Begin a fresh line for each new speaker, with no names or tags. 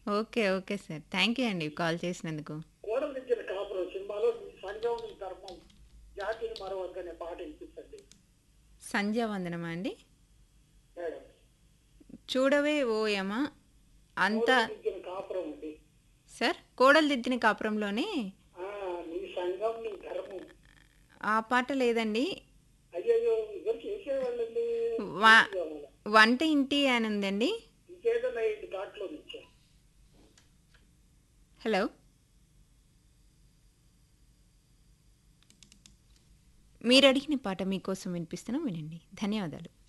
okay okay sir thank you అండి call చేసినందుకు
కోడలు ఇచ్చిన కాపురం సినిమాలో నీ సంఘం నీ ధర్మం జాతిని మరవద్దనే పాట వినిపించండి
సంధ్యా వందనమా అండి
మేడం
చూడవే ఓయమ అంత
కోడలు ఇచ్చిన కాపురం అండి
సార్ కోడలు దిద్దిన కాపురంలోనే
ఆ, నీ సంఘం నీ ధర్మం
ఆ పాట లేదండి
అయ్యో ఇద్దరు చేసేవాళ్ళండి
వా- వంట ఇంటి అని ఉందండి
ఇంకేదన్నా ఇంటి ఘాట్లో నుంచే
హలో మీరు అడిగిన పాట మీకోసం వినిపిస్తున్నాం వినండి ధన్యవాదాలు